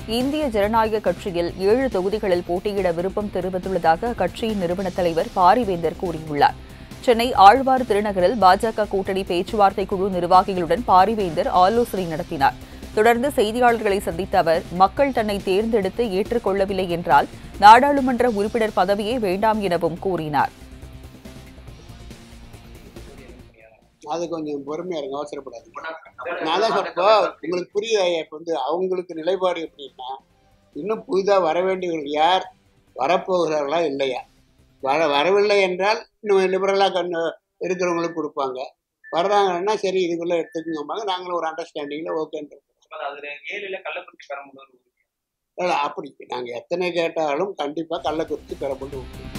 இந்திய ஜனநாயக கட்சியில் ஏழு தொகுதிகளில் போட்டியிட விருப்பம் தெரிவித்துள்ளதாக அக்கட்சியின் நிறுவன தலைவர் பாரிவேந்தர் கூறியுள்ளார் சென்னை ஆழ்வார் திருநகரில் பாஜக கூட்டணி பேச்சுவார்த்தை குழு நிர்வாகிகளுடன் பாரிவேந்தர் ஆலோசனை நடத்தினார் தொடர்ந்து செய்தியாளர்களை சந்தித்த அவர் மக்கள் தன்னை தேர்ந்தெடுத்து ஏற்றுக்கொள்ளவில்லை என்றால் நாடாளுமன்ற உறுப்பினர் பதவியே வேண்டாம் எனவும் கூறினார் அது கொஞ்சம் பொறுமையா இருங்க அவசரப்படாதீங்க நான் தான் சொல்றேன், இப்போ உங்களுக்கு புரியுதா இப்போ வந்து அவங்களுக்கு நிலைப்பாடு எப்படின்னா இன்னும் புதிதாக வர வேண்டியவர்கள் யார் வரப்போகிறார்களா இல்லையா வர வரவில்லை என்றால் இன்னும் லிபரலாக கண்ணு இருக்கிறவங்களுக்கு கொடுப்பாங்க வர்றாங்கன்னா சரி இதுக்குள்ளே எடுத்துக்கோம்பாங்க நாங்களும் ஒரு அண்டர்ஸ்டாண்டிங்கில் ஓகேன்ற அதுல ஏழுல கள்ளக்குறிச்சி பெரம்பலூர் அப்படி நாங்கள் எத்தனை கேட்டாலும் கண்டிப்பாக கள்ளக்குறிச்சி பெறப்பட்டு